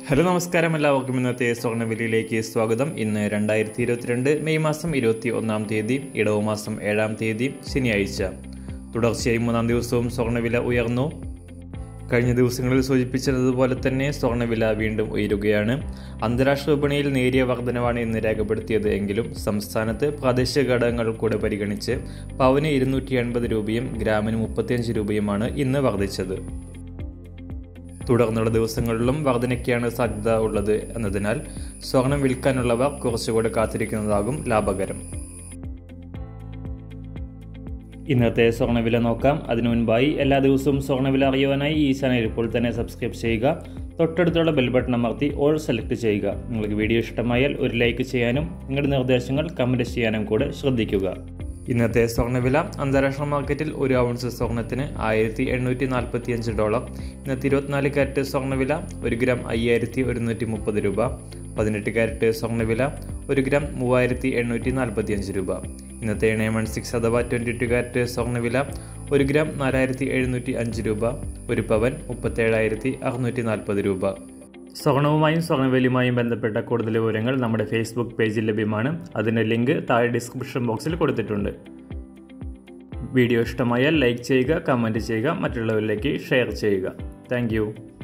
hello നമസ്കാരം എല്ലാവർക്കും ഇന്നത്തെ സ്വർണ്ണവിലയിലേക്ക് സ്വാഗതം ഇന്ന് രണ്ടായിരത്തി ഇരുപത്തിരണ്ട് മെയ് മാസം ഇരുപത്തി ഒന്നാം തീയതി ഇടവ് മാസം ഏഴാം തീയതി ശനിയാഴ്ച തുടർച്ചയായി മൂന്നാം ദിവസവും സ്വർണ്ണവില ഉയർന്നു കഴിഞ്ഞ ദിവസങ്ങളിൽ സൂചിപ്പിച്ചതുപോലെ തന്നെ സ്വർണ്ണവില വീണ്ടും ഉയരുകയാണ് അന്താരാഷ്ട്ര വിപണിയിൽ നേരിയ വർധനവാണ് ഇന്ന് രേഖപ്പെടുത്തിയത് എങ്കിലും സംസ്ഥാനത്ത് പ്രാദേശിക ഘടകങ്ങൾ കൂടെ പരിഗണിച്ച് പവന് ഇരുന്നൂറ്റി എൺപത് രൂപയും ഗ്രാമിന് മുപ്പത്തിയഞ്ച് രൂപയുമാണ് ഇന്ന് വർദ്ധിച്ചത് തുടർന്നുള്ള ദിവസങ്ങളിലും വർധനയ്ക്കാണ് സാധ്യത ഉള്ളത് എന്നതിനാൽ സ്വർണം വിൽക്കാനുള്ളവർ കുറച്ചുകൂടി കാത്തിരിക്കുന്നതാകും ലാഭകരം ഇന്നത്തെ സ്വർണ്ണവില നോക്കാം അതിനു മുൻപായി എല്ലാ ദിവസവും സ്വർണ്ണവില അറിയുവാനായി ഈ ചാനൽ ഇപ്പോൾ തന്നെ സബ്സ്ക്രൈബ് ചെയ്യുക തൊട്ടടുത്തുള്ള ബെൽ ബട്ടൺ അമർത്തി ഓൾ സെലക്ട് ചെയ്യുക നിങ്ങൾക്ക് വീഡിയോ ഇഷ്ടമായാൽ ഒരു ലൈക്ക് ചെയ്യാനും നിങ്ങളുടെ നിർദ്ദേശങ്ങൾ കമൻറ്റ് ചെയ്യാനും കൂടെ ശ്രദ്ധിക്കുക ഇന്നത്തെ സ്വർണ്ണവില അന്താരാഷ്ട്ര മാർക്കറ്റിൽ ഒരു ഔൺസ് സ്വർണത്തിന് ആയിരത്തി എണ്ണൂറ്റി നാൽപ്പത്തി അഞ്ച് ഡോളർ ഇന്നത്തെ ഇരുപത്തിനാല് കാരറ്റ് സ്വർണ്ണവില ഒരു ഗ്രാം അയ്യായിരത്തി ഒരുന്നൂറ്റി മുപ്പത് രൂപ പതിനെട്ട് കാരറ്റ് സ്വർണ്ണവില ഒരു ഗ്രാം മൂവായിരത്തി എണ്ണൂറ്റി നാൽപ്പത്തി അഞ്ച് രൂപ ഇന്നത്തെ നയൻ വൺ സിക്സ് അഥവാ ട്വൻറ്റി ടു കാരറ്റ് സ്വർണ്ണവില ഒരു ഗ്രാം നാലായിരത്തി എഴുന്നൂറ്റി അഞ്ച് രൂപ ഒരു പവൻ മുപ്പത്തേഴായിരത്തി അറുന്നൂറ്റി നാൽപ്പത് രൂപ സ്വർണവുമായും സ്വർണ്ണവേലിയുമായും ബന്ധപ്പെട്ട കൂടുതൽ വിവരങ്ങൾ നമ്മുടെ ഫേസ്ബുക്ക് പേജിൽ ലഭ്യമാണ് അതിൻ്റെ ലിങ്ക് താഴെ ഡിസ്ക്രിപ്ഷൻ ബോക്സിൽ കൊടുത്തിട്ടുണ്ട് വീഡിയോ ഇഷ്ടമായാൽ ലൈക്ക് ചെയ്യുക കമൻറ്റ് ചെയ്യുക മറ്റുള്ളവരിലേക്ക് ഷെയർ ചെയ്യുക താങ്ക്